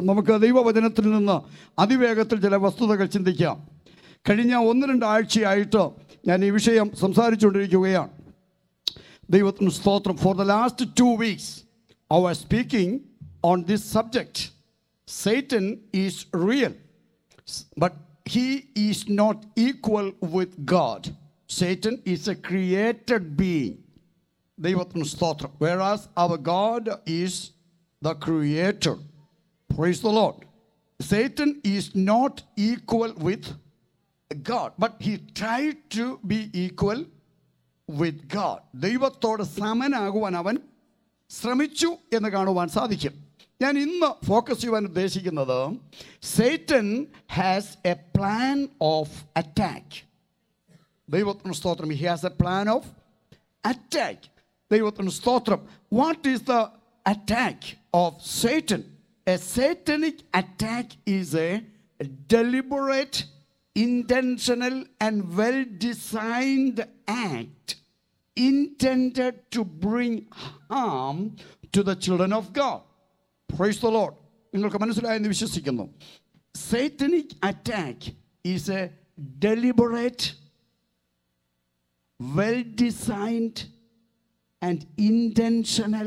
നമുക്ക് ദൈവവചനത്തിൽ നിന്ന് അതിവേഗത്തിൽ ചില വസ്തുതകൾ ചിന്തിക്കാം കഴിഞ്ഞ ഒന്ന് രണ്ട് ആഴ്ചയായിട്ട് ഞാൻ ഈ വിഷയം സംസാരിച്ചുകൊണ്ടിരിക്കുകയാണ് ദൈവത്തിന് സ്തോത്രം for the last two weeks our speaking on this subject Satan is real but he is not equal with God Satan is a created being ദൈവത്തിന് സ്തോത്രം whereas our God is the creator praise the Lord Satan is not equal with God but he try to be equal with God ദൈവത്തോട് സമനാകുവാൻ അവൻ ശ്രമിച്ചു എന്ന് കാണുവാൻ സാധിക്കും ഞാൻ ഇന്ന് ഫോക്കസ് ചെയ്യുവാൻ ഉദ്ദേശിക്കുന്നത് Satan has a plan of attack ദൈവത്തിന് സ്തോത്രം he has a plan of attack ദൈവത്തിന് സ്തോത്രം what is the attack of Satan a satanic attack is a deliberate intentional and well designed act intended to bring harm to the children of God. Praise the Lord. നിങ്ങൾക്ക് മനസ്സിലായെന്ന് വിശ്വസിക്കുന്നു satanic attack is a deliberate well designed and intentional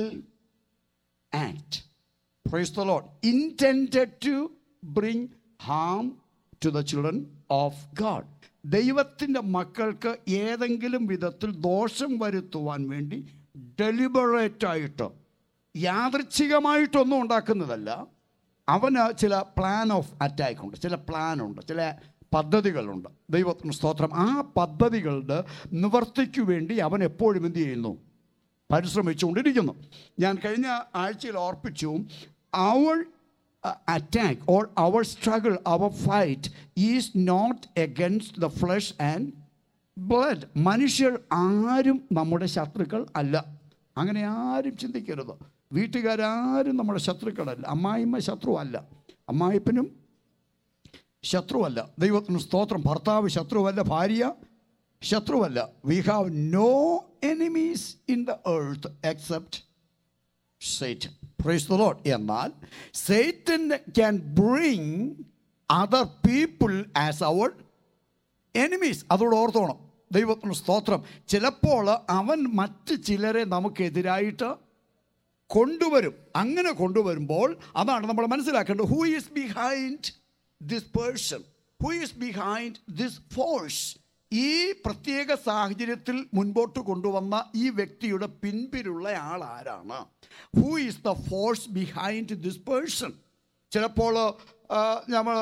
act praise the Lord intended to bring harm to the children of God ദൈവത്തിൻ്റെ മക്കൾക്ക് ഏതെങ്കിലും വിധത്തിൽ ദോഷം വരുത്തുവാൻ വേണ്ടി ഡെലിബറേറ്റ് ആയിട്ട് യാദൃച്ഛികമായിട്ടൊന്നും ഉണ്ടാക്കുന്നതല്ല അവന് ചില പ്ലാൻ ഓഫ് അറ്റാക്ക് ഉണ്ട് ചില പ്ലാൻ ഉണ്ട് ചില പദ്ധതികളുണ്ട് ദൈവത്തിന് സ്തോത്രം ആ പദ്ധതികളുടെ നിവർത്തിക്കു വേണ്ടി അവൻ എപ്പോഴും എന്ത് ചെയ്യുന്നു പരിശ്രമിച്ചുകൊണ്ടിരിക്കുന്നു ഞാൻ കഴിഞ്ഞ ആഴ്ചയിൽ ഓർപ്പിച്ചു അവൾ attack or our struggle, our fight is not against the flesh and blood. മനുഷ്യർ ആരും നമ്മുടെ ശത്രുക്കൾ അല്ല അങ്ങനെ ആരും ചിന്തിക്കരുത് വീട്ടുകാരാരും നമ്മുടെ ശത്രുക്കളല്ല അമ്മായിമ്മ ശത്രുവല്ല അമ്മായിപ്പനും ശത്രുവല്ല ദൈവത്തിന് സ്തോത്രം ഭർത്താവ് ശത്രുവല്ല ഭാര്യ ശത്രുവല്ല we have no enemies in the earth except Satan. Praise the Lord. എന്നാൽ Satan can bring other people as our enemies. അതോട് ഓർത്തോണം ദൈവത്തിന് സ്തോത്രം ചിലപ്പോൾ അവൻ മറ്റ് ചിലരെ നമുക്കെതിരായിട്ട് കൊണ്ടുവരും അങ്ങനെ കൊണ്ടുവരുമ്പോൾ അതാണ് നമ്മൾ മനസ്സിലാക്കേണ്ടത് who is behind this person who is behind this force ഈ പ്രത്യേക സാഹചര്യത്തിൽ മുൻപോട്ട് കൊണ്ടുവന്ന ഈ വ്യക്തിയുടെ പിൻപിലുള്ള ആൾ ആരാണ് who is the force behind this person ചിലപ്പോൾ നമ്മൾ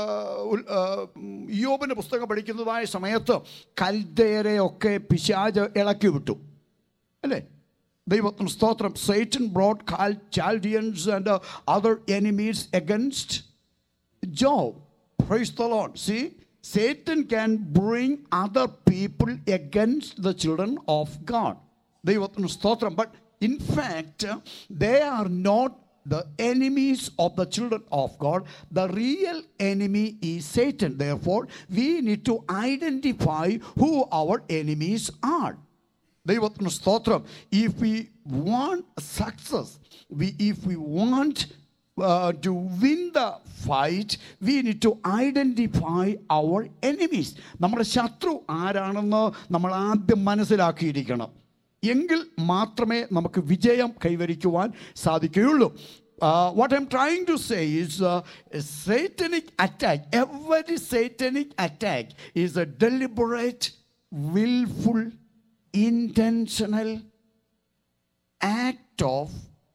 യോബിൻ്റെ പുസ്തകം പഠിക്കുന്നതായ സമയത്ത് കൽദയരെയൊക്കെ പിശാജ് ഇളക്കി വിട്ടു അല്ലേ ദൈവത്തിന് സ്തോത്രം Satan brought call Chaldeans and other enemies against Job. Praise the Lord. See, Satan can bring other people against the children of God. ദൈവത്തിന് സ്തോത്രം but in fact they are not the enemies of the children of God. The real enemy is Satan. Therefore, we need to identify who our enemies are. ദൈവത്തിന് സ്തോത്രം if we want success we if we want to win the fight we need to identify our enemies നമ്മുടെ ശത്രു ആരാണെന്ന് നമ്മൾ ആദ്യം മനസ്സിലാക്കിയിരിക്കണം എങ്കിൽ മാത്രമേ നമുക്ക് വിജയം കൈവരിക്കുവാൻ സാധിക്കുകയുള്ളൂ what I am trying to say is satanic attack every satanic attack is a deliberate wilful intentional act of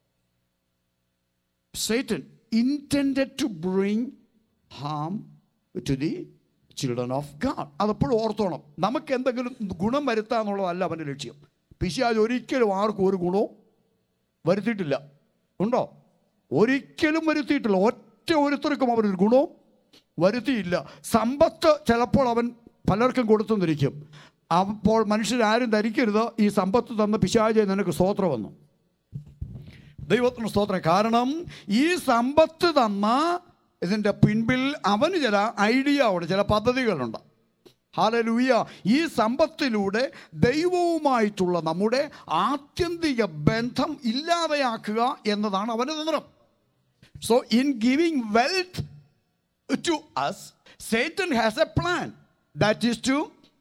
Satan intended to bring harm to the children of God. അതെപ്പോഴും ഓർത്തോണം നമുക്ക് എന്തെങ്കിലും ഗുണം വരുത്തുക എന്നുള്ളതല്ല അവൻ്റെ ലക്ഷ്യം പിശാജ് ഒരിക്കലും ആർക്കും ഒരു ഗുണവും വരുത്തിയിട്ടില്ല ഉണ്ടോ ഒരിക്കലും വരുത്തിയിട്ടില്ല ഒറ്റ ഒരുത്തർക്കും അവനൊരു ഗുണവും വരുത്തിയില്ല സമ്പത്ത് ചിലപ്പോൾ അവൻ പലർക്കും കൊടുത്തെന്നിരിക്കും അപ്പോൾ മനുഷ്യരാരും ധരിക്കരുത് ഈ സമ്പത്ത് തന്ന പിശാചെ നിനക്ക് സ്തോത്രം വന്നു ദൈവത്തിന് സ്തോത്രം കാരണം ഈ സമ്പത്ത് തന്ന ഇതിൻ്റെ പിൻപിൽ അവന് ചില ഐഡിയ ഉണ്ട് ചില പദ്ധതികളുണ്ട് ഹാലലൂയ ഈ സമ്പത്തിലൂടെ ദൈവവുമായിട്ടുള്ള നമ്മുടെ ആത്യന്തിക ബന്ധം ഇല്ലാതെയാക്കുക എന്നതാണ് അവൻ്റെ തന്ത്രം So, in giving wealth to us, Satan has a plan. That is to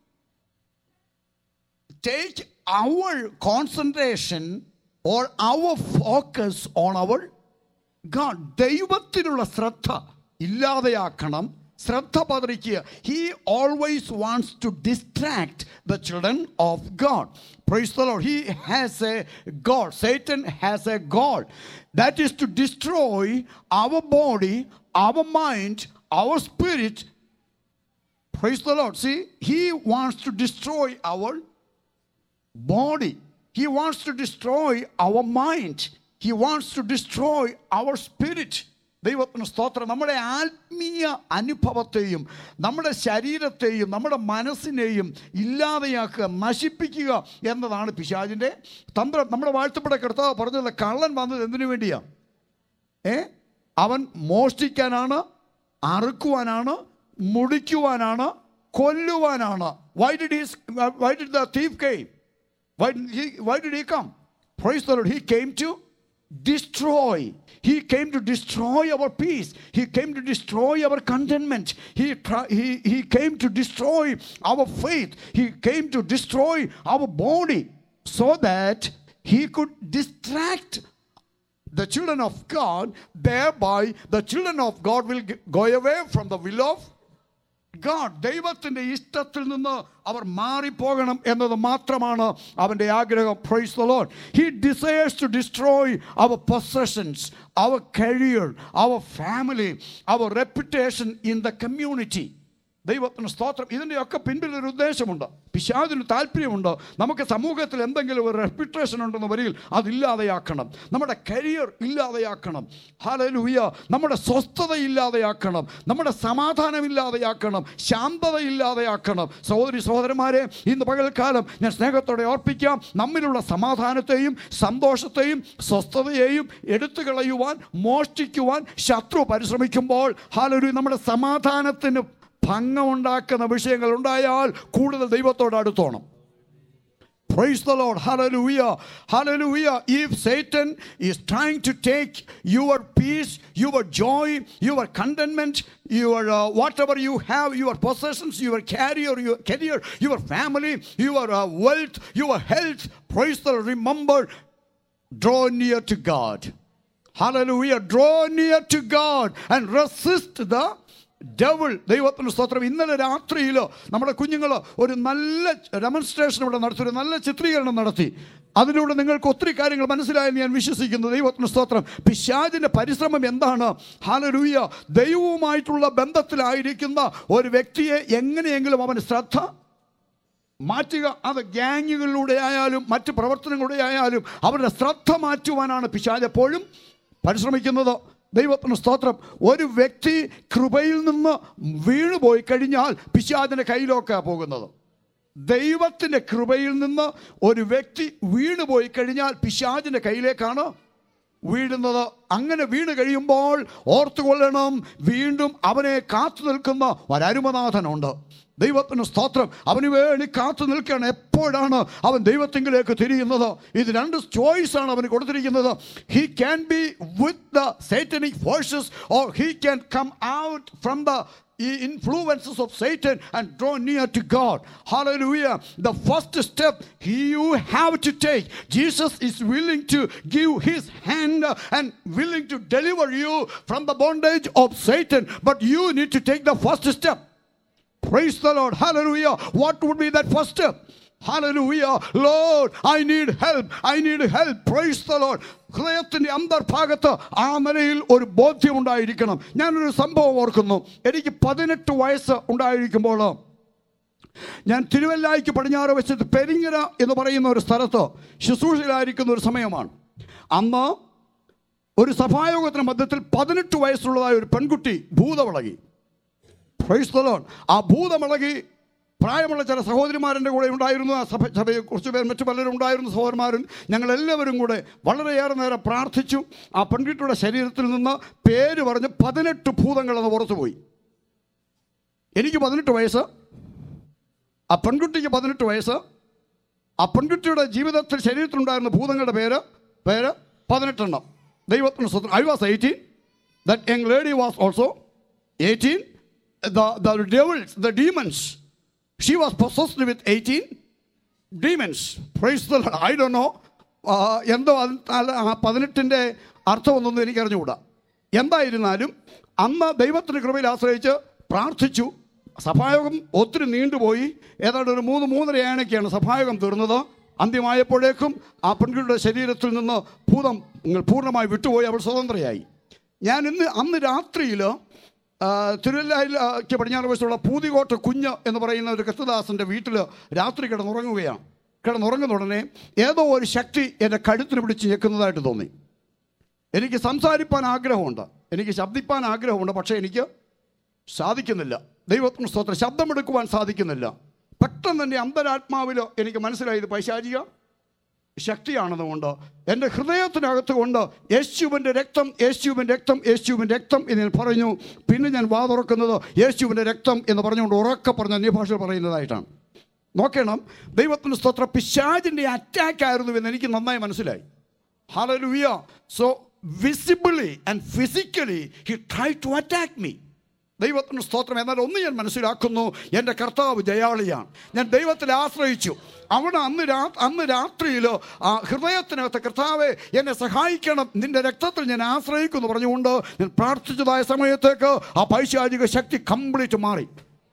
take our concentration or our focus on our God. ദൈവത്തിനുള്ള ശ്രദ്ധ ഇല്ലാതെയാക്കണം ശ്രദ്ധ പതറിക്കുക he always wants to distract the children of God praise the Lord he has a goal Satan has a goal that is to destroy our body our mind our spirit praise the Lord see he wants to destroy our body. He wants to destroy our mind. He wants to destroy our spirit. ദൈവത്തിന് സ്തോത്രം നമ്മുടെ ആത്മീയ അനുഭവത്തെയും നമ്മുടെ ശരീരത്തെയും നമ്മുടെ മനസ്സിനെയും ഇല്ലാതെയാക്കുക നശിപ്പിക്കുക എന്നതാണ് പിശാചിൻ്റെ തന്ത്രം നമ്മുടെ വാഴ്ത്തപ്പെട്ട കർത്താവ് പറഞ്ഞത് കള്ളൻ വന്നത് എന്തിനു വേണ്ടിയാ ഏ അവൻ മോഷ്ടിക്കാനാണ് അറുക്കുവാനാണ് മുടിക്കുവാനാണ് കൊല്ലുവാനാണ് why did he's why did the thief came Why did he, why did he come? Praise the Lord. He came to destroy. He came to destroy our peace. He came to destroy our contentment. He, tri- he, he came to destroy our faith. He came to destroy our body so that he could distract the children of God. Thereby, the children of God will g- go away from the will of God ദൈവത്തിൻ്റെ ഇഷ്ടത്തിൽ നിന്ന് അവർ മാറിപ്പോകണം എന്നത് മാത്രമാണ് അവൻ്റെ ആഗ്രഹം praise the Lord he desires to destroy our possessions our career our family our reputation in the community ദൈവത്തിന് സ്തോത്രം ഇതിൻ്റെയൊക്കെ പിൻപിൽ ഒരു ഉദ്ദേശമുണ്ട് പിശാചിന് താല്പര്യമുണ്ട് നമുക്ക് സമൂഹത്തിൽ എന്തെങ്കിലും ഒരു റെപ്യൂട്ടേഷൻ ഉണ്ടെന്ന് വരികിൽ അതില്ലാതെയാക്കണം നമ്മുടെ കരിയർ ഇല്ലാതെയാക്കണം ഹലലുയ നമ്മുടെ സ്വസ്ഥത ഇല്ലാതെയാക്കണം നമ്മുടെ സമാധാനം ഇല്ലാതെയാക്കണം ശാന്തത ഇല്ലാതെയാക്കണം സഹോദരി സഹോദരന്മാരെ ഇന്ന് പകൽക്കാലം ഞാൻ സ്നേഹത്തോടെ ഓർപ്പിക്കാം നമ്മിലുള്ള സമാധാനത്തെയും സന്തോഷത്തെയും സ്വസ്ഥതയെയും എടുത്തു കളയുവാൻ മോഷ്ടിക്കുവാൻ ശത്രു പരിശ്രമിക്കുമ്പോൾ ഹാലൊരു നമ്മുടെ സമാധാനത്തിന് ഭംഗമുണ്ടാക്കുന്ന വിഷയങ്ങൾ ഉണ്ടായാൽ കൂടുതൽ ദൈവത്തോട് അടുത്തോണം Praise the Lord. Hallelujah. Hallelujah. If Satan is trying to take your peace, your joy, your contentment, your uh, whatever you have, your possessions, your career, your career, your family, your uh, wealth, your health, praise the Lord. Remember, draw near to God. Hallelujah. Draw near to God and resist the devil ദൈവത്തിന് സ്തോത്രം ഇന്നലെ രാത്രിയിൽ നമ്മുടെ കുഞ്ഞുങ്ങൾ ഒരു നല്ല demonstration ഇവിടെ നടത്തി ഒരു നല്ല ചിത്രീകരണം നടത്തി അതിലൂടെ നിങ്ങൾക്ക് ഒത്തിരി കാര്യങ്ങൾ മനസ്സിലായെന്ന് ഞാൻ വിശ്വസിക്കുന്നു ദൈവത്തിന് സ്തോത്രം പിശാചിൻ്റെ പരിശ്രമം എന്താണ് ഹാലരൂയ ദൈവവുമായിട്ടുള്ള ബന്ധത്തിലായിരിക്കുന്ന ഒരു വ്യക്തിയെ എങ്ങനെയെങ്കിലും അവന് ശ്രദ്ധ മാറ്റുക അത് ഗ്യാങ്ങുകളിലൂടെ ആയാലും മറ്റ് പ്രവർത്തനങ്ങളുടെ ആയാലും അവരുടെ ശ്രദ്ധ മാറ്റുവാനാണ് പിശാജ് എപ്പോഴും പരിശ്രമിക്കുന്നത് ദൈവത്തിന് സ്തോത്രം ഒരു വ്യക്തി കൃപയിൽ നിന്ന് വീണുപോയി കഴിഞ്ഞാൽ പിശാജിൻ്റെ കയ്യിലൊക്കെ പോകുന്നത് ദൈവത്തിൻ്റെ കൃപയിൽ നിന്ന് ഒരു വ്യക്തി വീണുപോയി കഴിഞ്ഞാൽ പിശാജിൻ്റെ കയ്യിലേക്കാണ് വീഴുന്നത് അങ്ങനെ വീണ് കഴിയുമ്പോൾ ഓർത്തുകൊള്ളണം വീണ്ടും അവനെ കാത്തു നിൽക്കുന്ന ഒരരുമനാഥനുണ്ട് ദൈവത്തിന് സ്തോത്രം അവന് വേണ്ടി കാത്തു നിൽക്കുകയാണ് എപ്പോഴാണ് അവൻ ദൈവത്തിങ്കിലേക്ക് തിരിയുന്നത് ഇത് രണ്ട് ചോയ്സ് ആണ് അവന് കൊടുത്തിരിക്കുന്നത് he can be with the satanic forces or he can come out from the influences of Satan and draw near to God. Hallelujah. The first step you have to take. Jesus is willing to give his hand and willing to deliver you from the bondage of Satan. But you need to take the first step. Praise the Lord. Hallelujah. What would be that first step? Hallelujah. Lord, I need help. I need help. Praise the Lord. ഹൃദയത്തിൻ്റെ അന്തർഭാഗത്ത് ആ നിലയിൽ ഒരു ബോധ്യം ഉണ്ടായിരിക്കണം ഞാനൊരു സംഭവം ഓർക്കുന്നു എനിക്ക് പതിനെട്ട് വയസ്സ് ഉണ്ടായിരിക്കുമ്പോൾ ഞാൻ തിരുവല്ലായ്ക്ക് പടിഞ്ഞാറ് വെച്ചത് പെരിങ്ങര എന്ന് പറയുന്ന ഒരു സ്ഥലത്ത് ശുശ്രൂഷയിലായിരിക്കുന്ന ഒരു സമയമാണ് അന്ന് ഒരു സഭായോഗത്തിന് മധ്യത്തിൽ പതിനെട്ട് വയസ്സുള്ളതായ ഒരു പെൺകുട്ടി ഭൂതമിളകി പ്രൈസ് the Lord. ആ ഭൂതമിളകി പ്രായമുള്ള ചില സഹോദരിമാരുടെ കൂടെ ഉണ്ടായിരുന്നു ആ സഭ സഭയിൽ കുറച്ച് പേർ മറ്റു പലരും ഉണ്ടായിരുന്നു സഹോദരന്മാരും ഞങ്ങളെല്ലാവരും കൂടെ വളരെയേറെ നേരം പ്രാർത്ഥിച്ചു ആ പെൺകുട്ടിയുടെ ശരീരത്തിൽ നിന്ന് പേര് പറഞ്ഞ് പതിനെട്ട് ഭൂതങ്ങളെന്ന് പുറത്തു പോയി എനിക്ക് പതിനെട്ട് വയസ്സ് ആ പെൺകുട്ടിക്ക് പതിനെട്ട് വയസ്സ് ആ പെൺകുട്ടിയുടെ ജീവിതത്തിൽ ശരീരത്തിലുണ്ടായിരുന്ന ഭൂതങ്ങളുടെ പേര് പേര് പതിനെട്ടെണ്ണം ദൈവത്തിന് സ്വന്തം I was eighteen That young lady was also 18. The, the devils, the demons, she was possessed with 18 demons. Praise the Lord. I don't know. ആ, എന്തോ അത് അല്ല, ആ പതിനെട്ടിൻ്റെ അർത്ഥമൊന്നൊന്നും എനിക്ക് അറിഞ്ഞുകൂടാ എന്തായിരുന്നാലും അന്ന് ദൈവത്തിൻ്റെ കൃപയിൽ ആശ്രയിച്ച് പ്രാർത്ഥിച്ചു സഭായോഗം ഒത്തിരി നീണ്ടുപോയി ഏതാണ്ട് ഒരു മൂന്ന് മൂന്നരയാണൊക്കെയാണ് സഭായോഗം തീർന്നത് അന്ത്യമായപ്പോഴേക്കും ആ പെൺകുട്ടിയുടെ ശരീരത്തിൽ നിന്ന് ഭൂതം പൂർണ്ണമായി വിട്ടുപോയി അവൾ സ്വതന്ത്രയായി ഞാൻ ഇന്ന് അന്ന് രാത്രിയിൽ തിരുവല്ലയ്ക്ക് പടിഞ്ഞാറ് വശത്തുള്ള പൂതികോട്ട് കുഞ്ഞ് എന്ന് പറയുന്ന ഒരു കൃത്യദാസൻ്റെ വീട്ടിൽ രാത്രി കിടന്നുറങ്ങുകയാണ് കിടന്നുറങ്ങുന്ന ഉടനെ ഏതോ ഒരു ശക്തി എൻ്റെ കഴുത്തിന് പിടിച്ച് ഞെക്കുന്നതായിട്ട് തോന്നി എനിക്ക് സംസാരിപ്പാൻ ആഗ്രഹമുണ്ട് എനിക്ക് ശബ്ദിപ്പാൻ ആഗ്രഹമുണ്ട് പക്ഷേ എനിക്ക് സാധിക്കുന്നില്ല ദൈവത്തിന് സ്തോത്രം ശബ്ദമെടുക്കുവാൻ സാധിക്കുന്നില്ല പെട്ടെന്ന് എൻ്റെ അന്തരാത്മാവിൽ എനിക്ക് മനസ്സിലായത് പൈശാചിക ശക്തിയാണെന്നുകൊണ്ട് എൻ്റെ ഹൃദയത്തിനകത്ത് കൊണ്ട് യേശുവിൻ്റെ രക്തം യേശുവിൻ്റെ രക്തം യേശുവിൻ്റെ രക്തം എന്ന് ഞാൻ പറഞ്ഞു പിന്നെ ഞാൻ വാ തുറക്കുന്നത് യേശുവിൻ്റെ രക്തം എന്ന് പറഞ്ഞുകൊണ്ട് ഉറക്കെ പറഞ്ഞ അന്യഭാഷ പറയുന്നതായിട്ടാണ് നോക്കണം ദൈവത്തിന് സ്തോത്ര പിശാജിൻ്റെ അറ്റാക്ക് ആയിരുന്നു എന്ന് എനിക്ക് നന്നായി മനസ്സിലായി hallelujah so visibly and physically he try to attack me ദൈവത്തിന് സ്തോത്രം എന്നാൽ ഒന്ന് ഞാൻ മനസ്സിലാക്കുന്നു എൻ്റെ കർത്താവ് ജയാളിയാണ് ഞാൻ ദൈവത്തിൽ ആശ്രയിച്ചു അവിടെ അന്ന് രാ അന്ന് രാത്രിയിൽ ആ ഹൃദയത്തിനകത്ത് കർത്താവെ എന്നെ സഹായിക്കണം നിന്റെ രക്തത്തിൽ ഞാൻ ആശ്രയിക്കുന്നു പറഞ്ഞുകൊണ്ട് ഞാൻ പ്രാർത്ഥിച്ചതായ സമയത്തേക്ക് ആ പൈശാചിക ശക്തി കംപ്ലീറ്റ് മാറി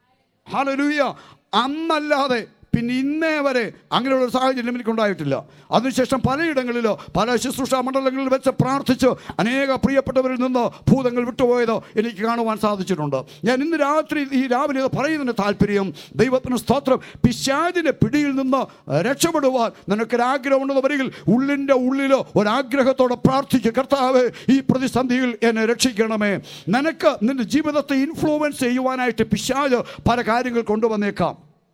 ഹാലലൂയ അന്നല്ലാതെ പിന്നെ ഇന്നേ വരെ അങ്ങനെയുള്ള ഒരു സാഹചര്യം എനിക്കുണ്ടായിട്ടില്ല അതിനുശേഷം പലയിടങ്ങളിലോ പല ശുശ്രൂഷ മണ്ഡലങ്ങളിൽ വെച്ച് പ്രാർത്ഥിച്ച് അനേക പ്രിയപ്പെട്ടവരിൽ നിന്ന് ഭൂതങ്ങൾ വിട്ടുപോയത് എനിക്ക് കാണുവാൻ സാധിച്ചിട്ടുണ്ട് ഞാൻ ഇന്ന് രാത്രി ഈ രാവിലെ ഇത് പറയുന്നതിന് താല്പര്യം ദൈവത്തിന് സ്തോത്രം പിശാചിൻ്റെ പിടിയിൽ നിന്ന് രക്ഷപ്പെടുവാൻ നിനക്കൊരാഗ്രഹമുണ്ടെന്ന് വരികിൽ ഉള്ളിൻ്റെ ഉള്ളിലോ ഒരാഗ്രഹത്തോടെ പ്രാർത്ഥിക്കുക കർത്താവ് ഈ പ്രതിസന്ധിയിൽ എന്നെ രക്ഷിക്കണമേ നിനക്ക് നിന്റെ ജീവിതത്തെ ഇൻഫ്ലുവൻസ് ചെയ്യുവാനായിട്ട് പിശാജ് പല കാര്യങ്ങൾ കൊണ്ടുവന്നേക്കാം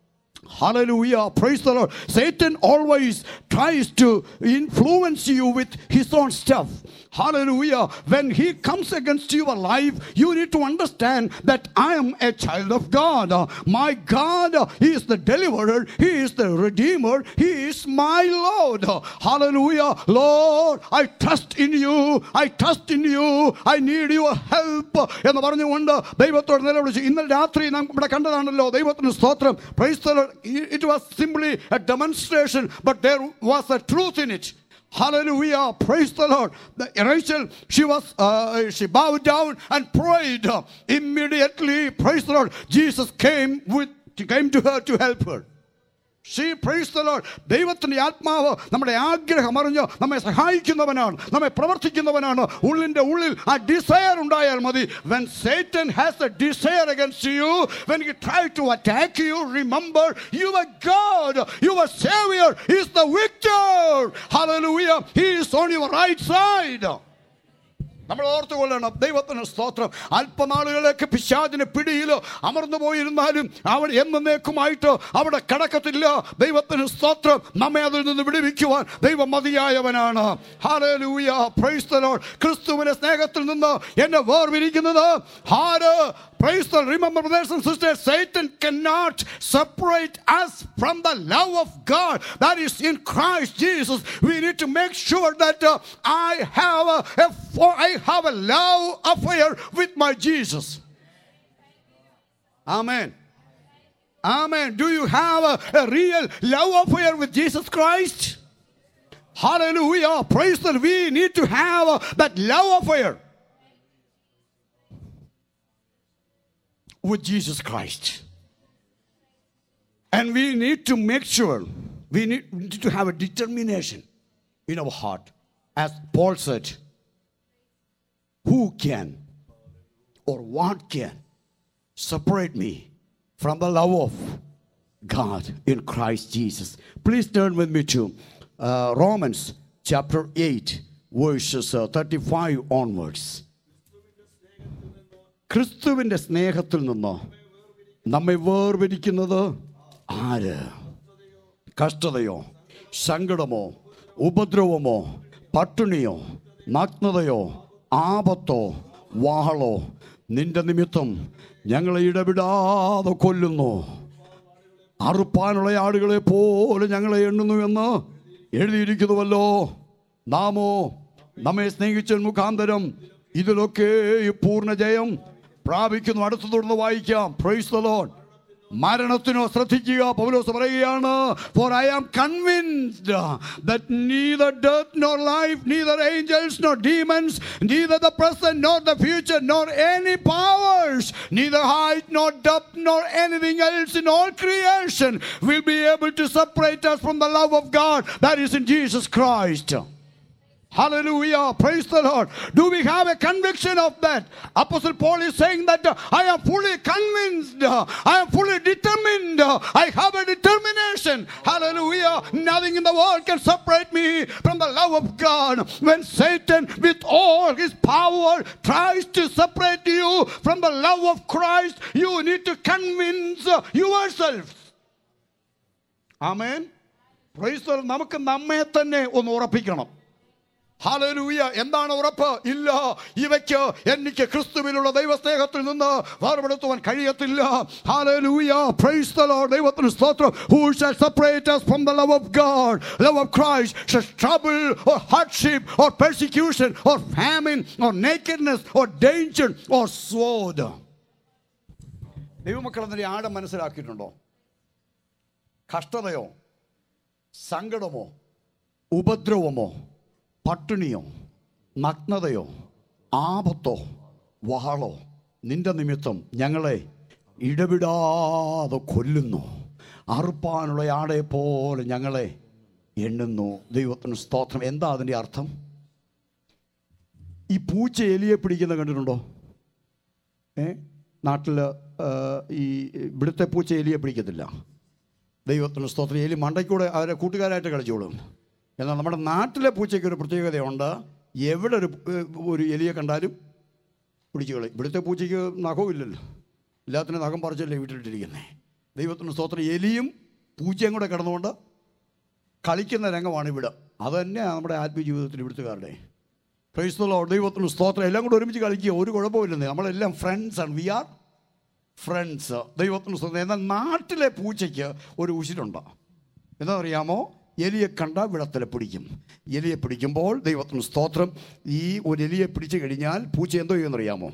Hallelujah. Praise the Lord. Satan always tries to influence you with his own stuff. Hallelujah. When he comes against your life, you need to understand that I am a child of God. Uh, My God uh, He is the deliverer, He is the redeemer, He is my Lord. Uh, Hallelujah. Lord, I trust in you. I trust in you. I need your help. എന്ന് പറഞ്ഞുകൊണ്ട് ദൈവത്തോട് നിലവിളിച്ചു ഇന്നലെ രാത്രി നാം ഇവിടെ കണ്ടതാണല്ലോ ദൈവത്തിന് സ്തോത്രം praise it was simply a demonstration but there was a truth in it Hallelujah. Praise the Lord. The, Rachel, she was, uh, she bowed down and prayed. Immediately, praise the Lord, Jesus came with, came to her to help her. She praise the Lord. ദൈവത്തിൻ്റെ ആത്മാവ് നമ്മുടെ ആഗ്രഹം അറിഞ്ഞ് നമ്മെ സഹായിക്കുന്നവനാണ് നമ്മെ പ്രവർത്തിക്കുന്നവനാണ് ഉള്ളിൻ്റെ ഉള്ളിൽ ആ ഡിസയർ ഉണ്ടായാൽ മതി when Satan has a desire against you when he try to attack you remember your God your saviour is the victor hallelujah he is on your right side നമ്മൾ ഓർത്തുകൊള്ളണം ദൈവത്തിന് സ്തോത്രം അല്പനാളുകളൊക്കെ പിശാചിന് പിടിയിലോ അമർന്നു പോയിരുന്നാലും അവൻ എന്നേക്കുമായിട്ട് അവിടെ കടക്കത്തില്ല ദൈവത്തിന് സ്തോത്രം നമ്മെ അതിൽ നിന്ന് വിടുവിക്കുവാൻ ദൈവം മതിയായവനാണ് ഹാലൂയ പ്രൈസ് the Lord. ക്രിസ്തുവിന്റെ സ്നേഹത്തിൽ നിന്ന് എന്നെ വേർതിരിക്കുന്നത് ആര് Praise the Lord. Remember, brothers and sisters, Satan cannot separate us from the love of God that is in Christ Jesus. We need to make sure that uh, I have a, a for I have a love affair with my Jesus. Amen. Amen. Do you have a, a real love affair with Jesus Christ? Hallelujah. Praise the Lord. We need to have uh, that love affair. with Jesus Christ. And we need to make sure we need, we need to have a determination in our heart. As Paul said, who can or what can separate me from the love of God in Christ Jesus? Please turn with me to uh, Romans chapter 8, verses uh, 35 onwards. ക്രിസ്തുവിൻ്റെ സ്നേഹത്തിൽ നിന്ന് നമ്മെ വേർപിരിക്കുന്നത് ആര് കഷ്ടതയോ സങ്കടമോ ഉപദ്രവമോ പട്ടിണിയോ നഗ്നതയോ ആപത്തോ വാളോ നിന്റെ നിമിത്തം ഞങ്ങളെ ഇടപെടാതെ കൊല്ലുന്നു അറുപ്പാനുള്ള ആടുകളെ പോലെ ഞങ്ങളെ എണ്ണുന്നുവെന്ന് എഴുതിയിരിക്കുന്നുവല്ലോ നാമോ നമ്മെ സ്നേഹിച്ച മുഖാന്തരം ഇതിലൊക്കെ പൂർണ്ണ ജയം പ്രാപിക്കുന്നു അടുത്ത തുടർന്ന് വായിക്കാം പ്രൈസ് ദ ലോർഡ് മരണത്തിനോ ശ്രദ്ധിക്കുക പൗലോസ് പറയുകയാണ് for I am convinced that neither death nor life neither angels nor demons neither the present nor the future nor any powers neither height nor depth nor anything else in all creation will be able to separate us from the love of God that is in Jesus Christ. Hallelujah. Praise the Lord. Do we have a conviction of that? Apostle Paul is saying that uh, I am fully convinced. uh, I am fully determined. uh, I have a determination. Hallelujah. Nothing in the world can separate me from the love of God. When Satan, with all his power, tries to separate you from the love of Christ, you need to convince uh, yourself. Amen praise നമുക്ക് നമ്മെ തന്നെ ഒന്ന് ഉറപ്പിക്കണം hallelujah എന്താണ് ഉറപ്പ് ഇല്ല ഇവയ്ക്ക് എനിക്ക് ക്രിസ്തുവിലുള്ള ദൈവസ്നേഹത്തിൽ നിന്ന് വേർപെടുത്തുവാൻ കഴിയത്തില്ല ഹാലലൂയ പ്രൈസ് ദ ലോർഡ് ദൈവത്തിന് സ്തോത്രം who shall separate us from the love of God love of Christ shall trouble or hardship or persecution or famine or nakedness or danger or sword ദൈവമക്കൾ അതിൻ്റെ ആഴം മനസ്സിലാക്കിയിട്ടുണ്ടോ കഷ്ടതയോ സങ്കടമോ ഉപദ്രവമോ പട്ടിണിയോ നഗ്നതയോ ആപത്തോ വാളോ നിന്റെ നിമിത്തം ഞങ്ങളെ ഇടവിടാതെ കൊല്ലുന്നു അറുപ്പാനുള്ള ആടെ പോലെ ഞങ്ങളെ എണ്ണുന്നു ദൈവത്തിന് സ്തോത്രം എന്താ അതിൻ്റെ അർത്ഥം ഈ പൂച്ച എലിയെ പിടിക്കുന്ന കണ്ടിട്ടുണ്ടോ ഏ നാട്ടിൽ ഈ ഇവിടുത്തെ പൂച്ച എലിയെ പിടിക്കത്തില്ല ദൈവത്തിന് സ്തോത്രം എലി മണ്ടയ്ക്കൂടെ അവരെ കൂട്ടുകാരായിട്ട് കളിച്ചോളും എന്നാൽ നമ്മുടെ നാട്ടിലെ പൂച്ചയ്ക്ക് ഒരു പ്രത്യേകതയുണ്ട് എവിടെ ഒരു ഏഹ്, ഒരു എലിയെ കണ്ടാലും പിടിച്ചു കളി ഇവിടുത്തെ പൂച്ചയ്ക്ക് നഖവും ഇല്ലല്ലോ എല്ലാത്തിനും നഖം പറിച്ചല്ലേ വീട്ടിലിട്ടിരിക്കുന്നത് ദൈവത്തിന് സ്തോത്രം എലിയും പൂച്ചയും കൂടെ കിടന്നുകൊണ്ട് കളിക്കുന്ന രംഗമാണ് ഇവിടെ അത് തന്നെയാണ് നമ്മുടെ ആത്മീയ ജീവിതത്തിൽ ഇവിടുത്തുകാരുടെ ക്രൈസ്തവ ദൈവത്തിന് സ്തോത്രം എല്ലാം കൂടെ ഒരുമിച്ച് കളിക്കുക ഒരു കുഴപ്പമില്ലെന്നേ നമ്മളെല്ലാം ഫ്രണ്ട്സാണ് വി ആർ ഫ്രണ്ട്സ് ദൈവത്തിന് സ്തോത്രം എന്നാൽ നാട്ടിലെ പൂച്ചയ്ക്ക് ഒരു ഉശിരുണ്ട് എന്താ അറിയാമോ എലിയെ കണ്ട വിടത്തിലെ പിടിക്കും എലിയെ പിടിക്കുമ്പോൾ ദൈവത്തിന് സ്തോത്രം ഈ ഒരു എലിയെ പിടിച്ചു കഴിഞ്ഞാൽ പൂച്ച എന്തോ ചെയ്യുമെന്നറിയാമോ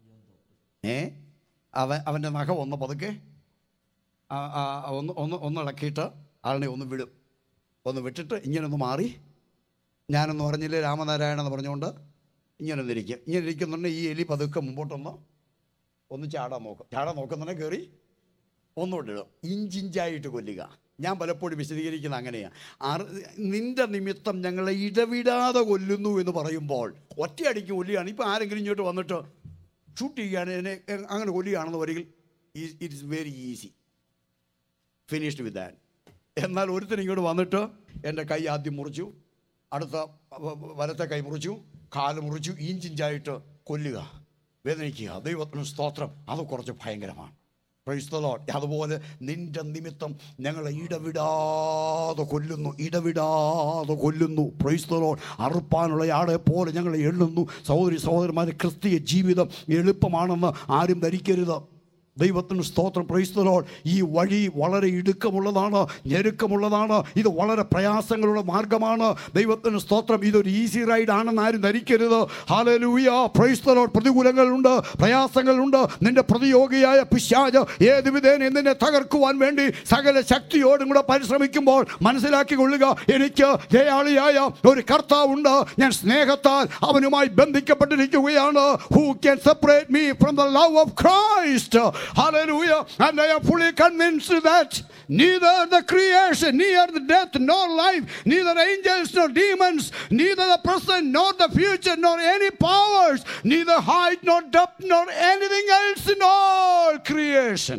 ഏ അവൻ അവൻ്റെ നഖം ഒന്ന് പതുക്കെ ആ- ആ- ഒന്ന് ഒന്ന് ഒന്ന് ഇളക്കിയിട്ട് ആളിനെ ഒന്ന് വിടും ഒന്ന് വിട്ടിട്ട് ഇങ്ങനെ ഒന്ന് മാറി ഞാനൊന്ന് പറഞ്ഞില്ലേ രാമനാരായണ എന്ന് പറഞ്ഞുകൊണ്ട് ഇങ്ങനെ ഒന്ന് ഇരിക്കും ഇങ്ങനെ ഇരിക്കുന്നുണ്ടെങ്കിൽ ഈ എലി പതുക്കെ മുമ്പോട്ടൊന്ന് ഒന്ന് ചാടാൻ നോക്കും ചാടാൻ നോക്കുന്നുണ്ടെങ്കിൽ കയറി ഒന്നുകൂടെ ഇടും ഇഞ്ചിഞ്ചായിട്ട് കൊല്ലുക ഞാൻ പലപ്പോഴും വിശദീകരിക്കുന്നത് അങ്ങനെയാണ് അറ് നിന്റെ നിമിത്തം ഞങ്ങളെ ഇടവിടാതെ കൊല്ലുന്നു എന്ന് പറയുമ്പോൾ ഒറ്റയടിക്ക് കൊല്ലുകയാണ് ഇപ്പം ആരെങ്കിലും ഇങ്ങോട്ട് വന്നിട്ട് ഷൂട്ട് ചെയ്യുകയാണ് എന്നെ എ- അങ്ങനെ കൊല്ലുകയാണെന്ന് വരികിൽ it is very easy finished with that എന്നാൽ ഒരുത്തൻ ഇങ്ങോട്ട് വന്നിട്ട് എൻ്റെ കൈ ആദ്യം മുറിച്ചു അടുത്ത വ- വ- വലത്തെ കൈ മുറിച്ചു കാല് മുറിച്ചു ഇഞ്ചിഞ്ചായിട്ട് കൊല്ലുക വേദനിക്കുക ദൈവത്തിന് സ്തോത്രം അത് കുറച്ച് ഭയങ്കരമാണ് Praise the Lord. അതുപോലെ നിന്റെ നിമിത്തം ഞങ്ങളെ ഇടവിടാതെ കൊല്ലുന്നു ഇടവിടാതെ കൊല്ലുന്നു പ്രൈസ്തലോ അറുപ്പാനുള്ള ആളെ പോലെ ഞങ്ങളെ എണ്ണുന്നു സഹോദരി സഹോദരന്മാരെ ക്രിസ്തീയ ജീവിതം എളുപ്പമാണെന്ന് ആരും ധരിക്കരുത് ദൈവത്തിന് സ്തോത്രം പ്രൈസ്തലോൾ ഈ വഴി വളരെ ഇടുക്കമുള്ളതാണ് ഞെരുക്കമുള്ളതാണ് ഇത് വളരെ പ്രയാസങ്ങളുടെ മാർഗമാണ് ദൈവത്തിന് സ്തോത്രം ഇതൊരു ഈസി റൈഡ് ആണെന്ന് ആരും ധരിക്കരുത് ഹാലലൂയ പ്രൈസ്തലോൾ പ്രതികൂലങ്ങളുണ്ട് പ്രയാസങ്ങളുണ്ട് നിന്റെ പ്രതിയോഗിയായ പിശാജ് ഏത് വിധേന നിന്നെ തകർക്കുവാൻ വേണ്ടി സകല ശക്തിയോടും കൂടെ പരിശ്രമിക്കുമ്പോൾ മനസ്സിലാക്കി കൊള്ളുക എനിക്ക് ജയാളിയായ ഒരു കർത്താവുണ്ട് ഞാൻ സ്നേഹത്താൽ അവനുമായി ബന്ധിക്കപ്പെട്ടിരിക്കുകയാണ് who can separate me from the love of Christ Hallelujah. And I am fully convinced that neither the creation, neither the death, nor life, neither angels nor demons, neither the present nor the future, nor any powers, neither height nor depth, nor anything else in all creation.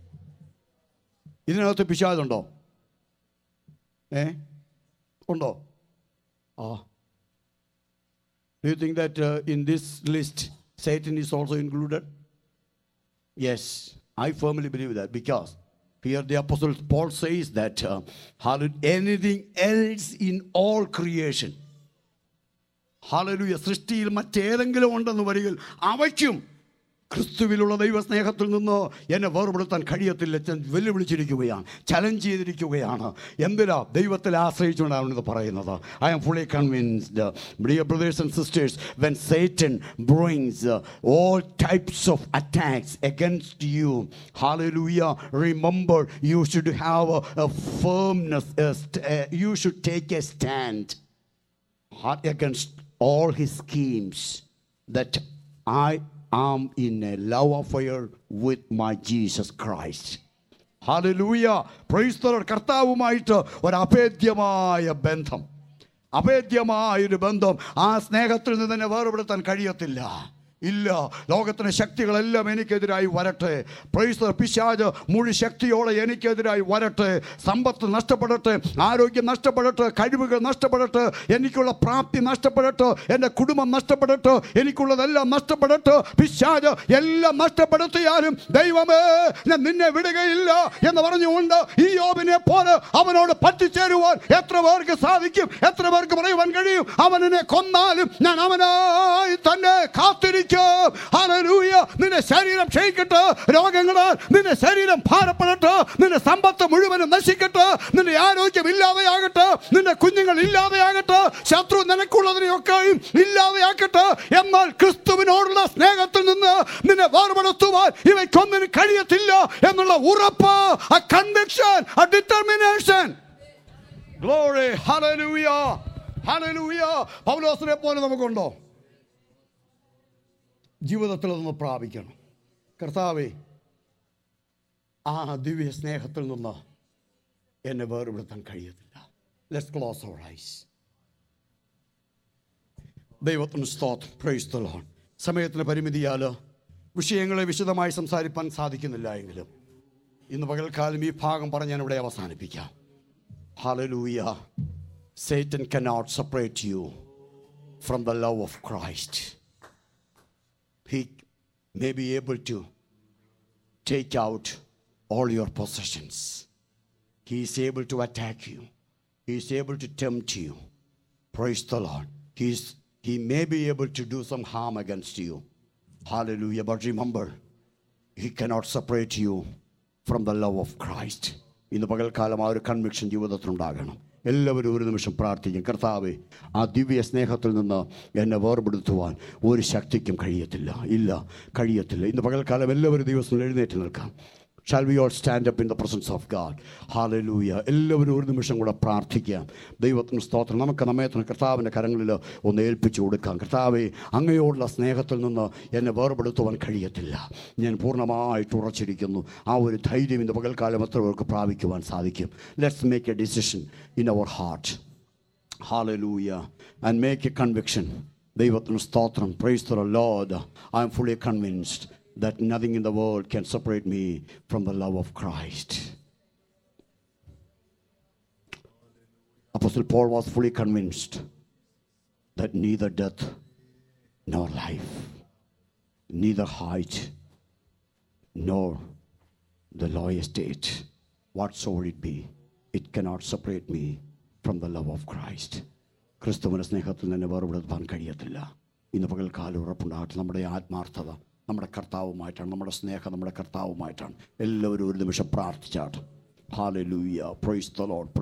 ഇതിനകത്ത് പിശാചുണ്ടോ ഏ ഉണ്ടോ ആ do you think that in this list Satan is also included Yes, I firmly believe that because here the Apostle Paul says that uh, hallelujah, anything else in all creation, hallelujah, സൃഷ്ടിയിൽ മറ്റേതെങ്കിലും ഉണ്ടെന്ന് വരികിൽ അവയ്ക്കും ക്രിസ്തുവിലുള്ള ദൈവസ്നേഹത്തിൽ നിന്ന് എന്നെ വേർപെടുത്താൻ കഴിയത്തില്ല ഞാൻ വെല്ലുവിളിച്ചിരിക്കുകയാണ് challenge ചെയ്തിരിക്കുകയാണ് എന്തിനാ ദൈവത്തിൽ ആശ്രയിച്ചുകൊണ്ടാണ് ഇത് പറയുന്നത് I am fully convinced dear brothers and sisters when Satan brings all types of attacks against you hallelujah remember you should have a firmness you should take a stand against all his schemes that I am in a love affair with my Jesus Christ. Hallelujah praise the Lord കർത്താവുമായിട്ട് ഒരു അഭേദ്യമായ ബന്ധം അഭേദ്യമായൊരു ബന്ധം ആ സ്നേഹത്തിൽ നിന്ന് തന്നെ വേർപെടുത്താൻ കഴിയത്തില്ല ഇല്ല ലോകത്തിന് ശക്തികളെല്ലാം എനിക്കെതിരായി വരട്ടെ പ്രൈസ് പിശാജ് മുഴി ശക്തിയോടെ എനിക്കെതിരായി വരട്ടെ സമ്പത്ത് നഷ്ടപ്പെടട്ടെ ആരോഗ്യം നഷ്ടപ്പെടട്ടെ കഴിവുകൾ നഷ്ടപ്പെടട്ടെ എനിക്കുള്ള പ്രാപ്തി നഷ്ടപ്പെടട്ടെ എൻ്റെ കുടുംബം നഷ്ടപ്പെടട്ടെ എനിക്കുള്ളതെല്ലാം നഷ്ടപ്പെടട്ടെ പിശാജ് എല്ലാം നഷ്ടപ്പെടുത്തിയാലും ദൈവമേ ഞാൻ നിന്നെ വിടുകയില്ല എന്ന് പറഞ്ഞുകൊണ്ട് ഈ യോബിനെ പോലെ അവനോട് പറ്റിച്ചേരുവാൻ എത്ര പേർക്ക് സാധിക്കും എത്ര പേർക്ക് പറയുവാൻ കഴിയും അവനെ കൊന്നാലും ഞാൻ അവനായി തന്നെ കാത്തിരിക്കും ഹല്ലേലൂയ നിന്റെ ശരീരം ക്ഷയിക്കട്ടെ രോഗങ്ങളാൽ നിന്റെ ശരീരം ഭാരപ്പെടട്ടെ നിന്റെ സമ്പത്ത് മുഴുവനും നശിക്കട്ടെ നിന്റെ ആരോഗ്യം ഇല്ലാതെയാകട്ടെ നിന്റെ കുഞ്ഞുങ്ങൾ ഇല്ലാതെയാകട്ടെ ശത്രു നിനക്കുള്ളതിനെയൊക്കെയും ഇല്ലാതെയാക്കട്ടെ എന്നാൽ ക്രിസ്തുവിനോടുള്ള സ്നേഹത്തിൽ നിന്ന് നിന്നെ വേർപെടുത്തുവാൻ ഇവയ്ക്കൊന്നിനും കഴിയത്തില്ല എന്നുള്ള ഉറപ്പ് a conviction a determination glory hallelujah hallelujah പൗലോസിനെ പോലെ നമുക്കുണ്ടോ ജീവിതത്തിൽ അതൊന്ന് പ്രാപിക്കണം കർത്താവേ ആ ദിവ്യ സ്നേഹത്തിൽ നിന്ന് എന്നെ വേർപെടുത്താൻ കഴിയത്തില്ല ലെറ്റ്സ് ക്ലോസ് അവർ ഐസ് ദൈവത്തിന് സ്തോത്രം പ്രൈസ് ദ ലോർഡ് സമയത്തിന് പരിമിതിയാൽ വിഷയങ്ങളെ വിശദമായി സംസാരിപ്പാൻ സാധിക്കുന്നില്ല എങ്കിലും ഇന്ന് പകൽക്കാലം ഈ ഭാഗം പറഞ്ഞ് ഞാൻ ഇവിടെ അവസാനിപ്പിക്കാം hallelujah Satan cannot separate you from the love of Christ he may be able to take out all your possessions. He is able to attack you. He is able to tempt you. Praise the Lord. He, is, he may be able to do some harm against you. Hallelujah. But remember, he cannot separate you from the love of Christ. ഇന്ന് പകൽക്കാലം ആ ഒരു conviction ജീവിതത്തിലുണ്ടാകണം എല്ലാവരും ഒരു നിമിഷം പ്രാർത്ഥിക്കും കർത്താവെ ആ ദിവ്യ സ്നേഹത്തിൽ നിന്ന് എന്നെ വേർപെടുത്തുവാൻ ഒരു ശക്തിക്കും കഴിയത്തില്ല ഇല്ല കഴിയത്തില്ല ഇന്ന് പകൽക്കാലം എല്ലാവരും ദിവസം എഴുന്നേറ്റ് നിൽക്കാം shall we all stand up in the presence of God hallelujah എല്ലാവരും ഒരു നിമിഷം കൂടെ പ്രാർത്ഥിക്കാം ദൈവത്തിന് സ്തോത്രം നമുക്ക് നമ്മയത്തിന് കർത്താവിൻ്റെ കരങ്ങളിൽ ഒന്ന് ഏൽപ്പിച്ചു കൊടുക്കാം കർത്താവെ അങ്ങയോടുള്ള സ്നേഹത്തിൽ നിന്ന് എന്നെ വേർപെടുത്തുവാൻ കഴിയത്തില്ല ഞാൻ പൂർണ്ണമായിട്ട് ഉറച്ചിരിക്കുന്നു ആ ഒരു ധൈര്യം ഇന്ന് പകൽക്കാലം എത്ര പേർക്ക് പ്രാപിക്കുവാൻ സാധിക്കും let's make a decision in our heart Hallelujah. And make a conviction. ദൈവത്തിന് സ്തോത്രം praise the Lord I am fully convinced that nothing in the world can separate me from the love of Christ. Apostle Paul was fully convinced that neither death nor life, neither height nor the low estate, whatsoever it be, it cannot separate me from the love of Christ. ക്രിസ്തുവിൻ്റെ സ്നേഹത്തിൽ നിന്ന് വേർപെടുത്താൻ കഴിയത്തില്ല ഇന്ന് പകൽക്കാലം ഉറപ്പുണ്ടാകട്ടെ നമ്മുടെ ആത്മാർത്ഥത നമ്മുടെ കർത്താവുമായിട്ടാണ് നമ്മുടെ സ്നേഹം നമ്മുടെ കർത്താവുമായിട്ടാണ് എല്ലാവരും ഒരു നിമിഷം പ്രാർത്ഥിച്ചാട്ട് ഹാലലൂയ പ്രൈസ് ദ ലോർഡ്